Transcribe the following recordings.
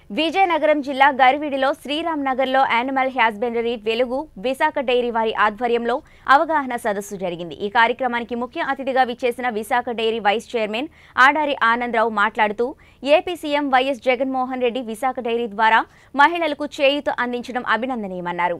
విజయనగరం జిల్లా గరివిడిలో శ్రీరామ్ నగర్లో యానిమల్ హ్యాస్బెండరీ వెలుగు విశాఖ డైరీ వారి ఆధ్వర్యంలో అవగాహన సదస్సు జరిగింది ఈ కార్యక్రమానికి ముఖ్య అతిథిగా విచ్చేసిన Visakha dairy vice chairman Adari Anandarao మాట్లాడుతూ AP CM YS Jaganmohan Reddy Visakha dairy ద్వారా మహిళలకు చేయూత అందించడం అభినందనీయమన్నారు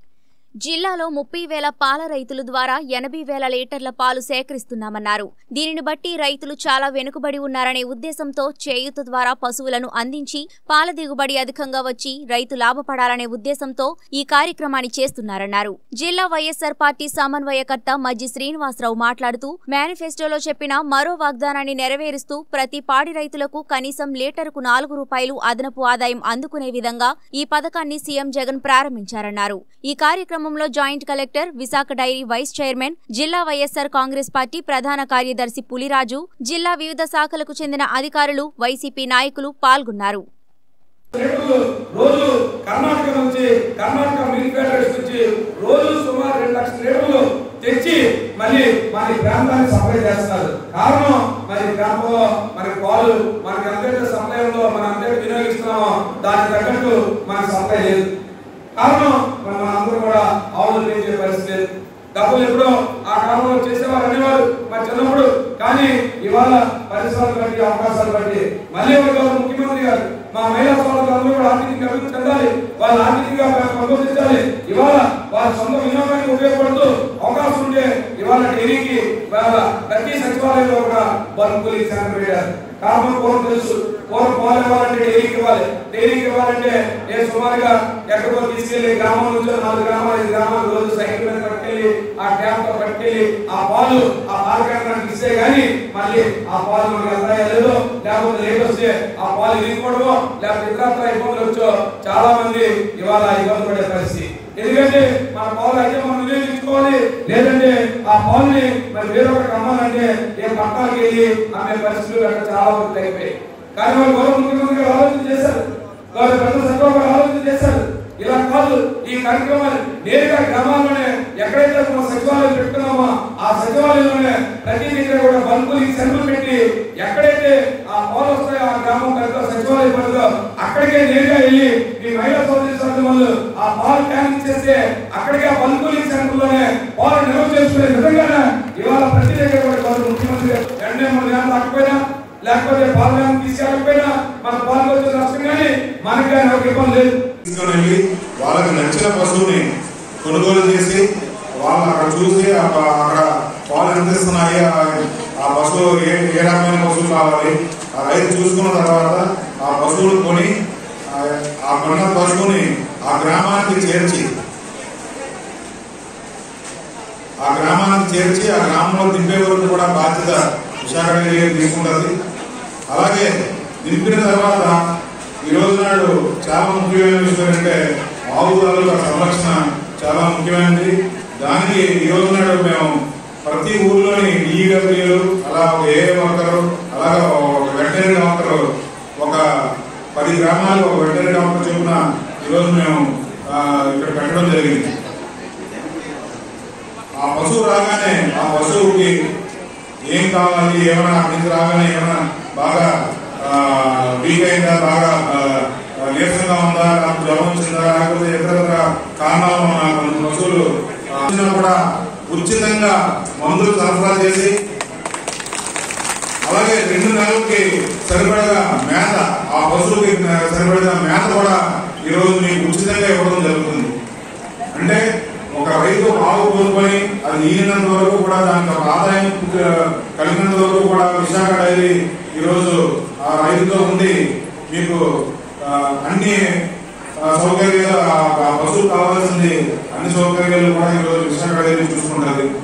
జిల్లాలో ముప్పై వేల పాల రైతుల ద్వారా ఎనభై వేల లీటర్ల పాలు సేకరిస్తున్నామన్నారు దీనిని బట్టి రైతులు చాలా వెనుకబడి ఉన్నారనే ఉద్దేశంతో చేయూత ద్వారా పశువులను అందించి పాల దిగుబడి అధికంగా వచ్చి రైతు లాభపడాలనే ఉద్దేశంతో ఈ కార్యక్రమాన్ని చేస్తున్నారన్నారు జిల్లా వైఎస్సార్ పార్టీ సమన్వయకర్త మజ్జి శ్రీనివాసరావు మాట్లాడుతూ మేనిఫెస్టోలో చెప్పిన మరో వాగ్దానాన్ని నెరవేరుస్తూ ప్రతి పాడి రైతులకు కనీసం లీటరుకు నాలుగు రూపాయలు అదనపు ఆదాయం అందుకునే విధంగా ఈ పథకాన్ని సీఎం జగన్ ప్రారంభించారన్నారు ఈ కార్యక్రమంలో joint collector Visakha dairy vice chairman జిల్లా వైఎస్సార్ కాంగ్రెస్ పార్టీ ప్రధాన కార్యదర్శి పులిరాజు జిల్లా వివిధ శాఖలకు చెందిన అధికారులు వైసీపీ నాయకులు పాల్గొన్నారు రేట్లు రోజు కర్ణాటక నుంచి కర్ణాటక మిల్క్ ఫెడరేషన్ నుంచి రోజు సుమారు రెండు లక్షల లీటర్లు తెచ్చి మళ్ళీ మన ఈ ప్రాంతానికి సప్లై చేస్తున్నారు కారణం మరి గ్రామంలో మరి పాలు మనకి ఎంతైతే సప్లై ఉందో మనం ఎంతైతే వినియోగిస్తున్నామో దానికి తగ్గట్టు మనకి సప్లై లేదు కారణం మరి మన అందరూ కూడా ఆవులు పెంచే పరిస్థితి లేదు డబ్బులు ఎప్పుడో ఆ కాలంలో చేసేవారు అనేవారు మరి చిన్నప్పుడు కానీ ఇవాళ పరిసరాలు బట్టి అవకాశాలు బట్టి మళ్ళీ ఒక గౌరవ ముఖ్యమంత్రి గారు మా మహిళా సోదరులందరూ కూడా ఆర్థికంగా అభివృద్ధి చెందాలి వాళ్ళు ఆర్థికంగా పరిశోధించాలి ఇవాళ వారి సొంత వినియోగానికి ఉపయోగపడుతూ అవకాశం ఉంటే ఇవాళ డైరీకి ఇవాళ ప్రతి సచివాలయంలో కూడా బల్క్ కూలింగ్ సెంటర్ పెట్టారు కారణం పూర్వం తెలుసు పూర్వం పాలు ఇవ్వాలంటే డైరీకి ఇవ్వాలి డైరీకి ఇవ్వాలంటే నేను సుమారుగా ఎక్కడికో తీసుకెళ్లి గ్రామం నుంచి నాలుగు గ్రామాలు ఐదు గ్రామాలు రోజు సైకిల్ మీద పట్టుకెళ్ళి ఆ ట్యాప్ తో పట్టుకెళ్ళి ఆ పాలు ఆ పాల కేంద్రానికి ఇస్తే గానీ మళ్ళీ ఆ పాలు మనకి వెళ్తాయో లేదో లేకపోతే లేట్ వస్తే ఆ పాలు ఇరిగిపోవడమో లేకపోతే ఇతరత్ర ఇబ్బందులు వచ్చో చాలా మంది ఇవాళ ఇబ్బంది పడే పరిస్థితి ఎందుకంటే మన పాలు అయితే మనం వినియోగించుకోవాలి లేదంటే ఆ పాలుని మరి వేరొకరికి అమ్మాలంటే ఏ పట్టాలకు వెళ్ళి అమ్మే పరిస్థితులు అక్కడ చాలా వరకు తగ్గిపోయాయి కానీ వాళ్ళు గౌరవ ముఖ్యమంత్రి గారు ఆలోచన చేశారు గౌరవ ప్రజల సభ గారు ఆలోచన చేశారు ఇలా కాదు ఈ కార్యక్రమాన్ని నేరుగా గ్రామాల్లోనే ఎక్కడైతే మనం సచివాలయం పెట్టుకున్నామో ఆ సచివాలయంలోనే ప్రతి దగ్గర కూడా బంకులు సెంటర్లు పెట్టి ఎక్కడైతే ఆ పాలు వస్తాయో ఆ గ్రామం పెద్ద సచివాలయం పడుతుందో అక్కడికే నేరుగా వెళ్ళి మీ మహిళా సోదరి సోదరి వాళ్ళు ఆ పాలు క్యాన్ ఇచ్చేస్తే అక్కడికే ఆ బంకులు సెంటర్లోనే పాలు నిల్వ చేసుకునే విధంగానే ఇవాళ ప్రతి దగ్గర కూడా గౌరవ ముఖ్యమంత్రి గారు వెంటనే మన ధ్యానం రాకపోయినా లేకపోతే పాలు వ్యాన్ తీసుకెళ్ళకపోయినా మన పాలు వచ్చే నష్టం కానీ మనకి కానీ ఒక ఇబ్బంది లేదు తీసుకొని వెళ్ళి వాళ్ళకి నచ్చిన పశువుని కొనుగోలు చేసి వాళ్ళు అక్కడ చూసి ఆ ప- అక్కడ పాలు ఎంత ఇస్తున్నాయి ఆ- ఆ పశువు ఏ ఏ రకమైన పశువు కావాలి ఆ రైతు చూసుకున్న తర్వాత ఆ పశువులు కొని ఆ- ఆ కొన్న పశువుని ఆ గ్రామానికి చేర్చి ఆ గ్రామానికి చేర్చి ఆ గ్రామంలో దింపే వరకు కూడా బాధ్యత విశాఖ డైరీ తీసుకుంటుంది అలాగే దింపిన తర్వాత ఈ రోజు నాడు చాలా ముఖ్యమైన విషయం ఏంటంటే ఆవుదారుల సంరక్షణ చాలా ముఖ్యమైనది దానికి ఈ రోజు నాడు మేము ప్రతి ఊర్లోని ఈడబ్ల్యూలు అలా ఒక ఏ వర్కరు అలాగే ఒక వెటరీ డాక్టర్ ఒక పది గ్రామాలు ఒక వెటరీ డాక్టర్ చొప్పున ఈరోజు మేము ఆ, ఇక్కడ పెట్టడం జరిగింది ఆ పశువు రాగానే ఆ పశువుకి ఏం కావాలి ఏమైనా అక్కడి నుంచి రాగానే ఏమైనా బాగా వీక్ అయిందా బాగా ఆ, ఆ, నీరసంగా ఉందా నాకు జ్వరం వచ్చిందా లేకపోతే ఇతర ఇతర కారణాలు ఉన్న కొన్ని పశువులు ఆ, వచ్చినా కూడా ఉచితంగా మందులు సరఫరా చేసి అలాగే రెండు నెలలకి సరిపడగా మేత ఆ పశువులకి సరిపడగా మేత కూడా ఈ రోజు మీకు ఉచితంగా ఇవ్వడం జరుగుతుంది అంటే ఒక రైతు ఆవు కోరుకొని అది ఈనినంత వరకు కూడా దానికి ఒక ఆదాయం ఆ, కలిగినంత వరకు కూడా విశాఖ డైరీ ఈరోజు ఆ రైతుతో ఉండి మీకు ఆ, అన్ని ఆ, సౌకర్యాలు ఆ ఆ పశువు కావాల్సింది అన్ని సౌకర్యాలు కూడా ఈరోజు విశాఖ డైరీ చూసుకుంటుంది